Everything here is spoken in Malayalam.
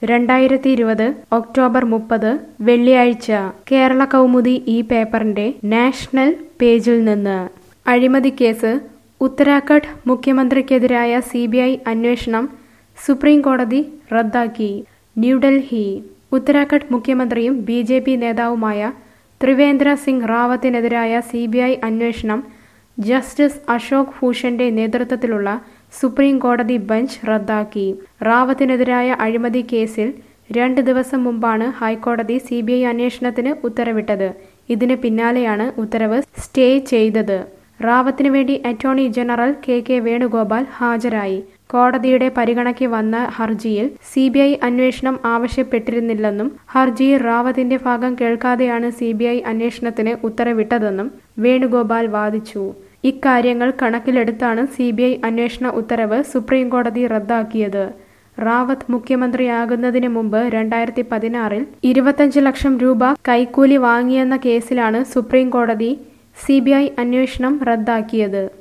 രണ്ടായിരത്തി ഇരുപത് ഒക്ടോബർ മുപ്പത് വെള്ളിയാഴ്ച കേരള കൗമുദി ഈ പേപ്പറിന്റെ നാഷണൽ പേജിൽ നിന്ന് അഴിമതി കേസ് ഉത്തരാഖണ്ഡ് മുഖ്യമന്ത്രിക്കെതിരായ സി ബി ഐ അന്വേഷണം സുപ്രീം കോടതി റദ്ദാക്കി ന്യൂഡൽഹി ഉത്തരാഖണ്ഡ് മുഖ്യമന്ത്രിയും ബി ജെ പി നേതാവുമായ ത്രിവേന്ദ്ര സിംഗ് റാവത്തിനെതിരായ സി ബി ഐ അന്വേഷണം ജസ്റ്റിസ് അശോക് ഭൂഷന്റെ നേതൃത്വത്തിലുള്ള സുപ്രീം കോടതി ബെഞ്ച് റദ്ദാക്കി റാവത്തിനെതിരായ അഴിമതി കേസിൽ രണ്ട് ദിവസം മുമ്പാണ് ഹൈക്കോടതി സി ബി ഐ അന്വേഷണത്തിന് ഉത്തരവിട്ടത് ഇതിന് പിന്നാലെയാണ് ഉത്തരവ് സ്റ്റേ ചെയ്തത് റാവത്തിനു വേണ്ടി attorney general K K Venugopal ഹാജരായി കോടതിയുടെ പരിഗണയ്ക്ക് വന്ന ഹർജിയിൽ സി ബി ഐ അന്വേഷണം ആവശ്യപ്പെട്ടിരുന്നില്ലെന്നും ഹർജിയിൽ റാവത്തിന്റെ ഭാഗം കേൾക്കാതെയാണ് സി ബി ഐ അന്വേഷണത്തിന് ഉത്തരവിട്ടതെന്നും വേണുഗോപാൽ വാദിച്ചു ഇക്കാര്യങ്ങൾ കണക്കിലെടുത്താണ് സി ബി ഐ അന്വേഷണ ഉത്തരവ് സുപ്രീം കോടതി റദ്ദാക്കിയത് റാവത്ത് മുഖ്യമന്ത്രിയാകുന്നതിന് മുമ്പ് രണ്ടായിരത്തി പതിനാറിൽ ഇരുപത്തഞ്ച് ലക്ഷം രൂപ കൈക്കൂലി വാങ്ങിയെന്ന കേസിലാണ് സുപ്രീം കോടതി സി ബി ഐ അന്വേഷണം റദ്ദാക്കിയത്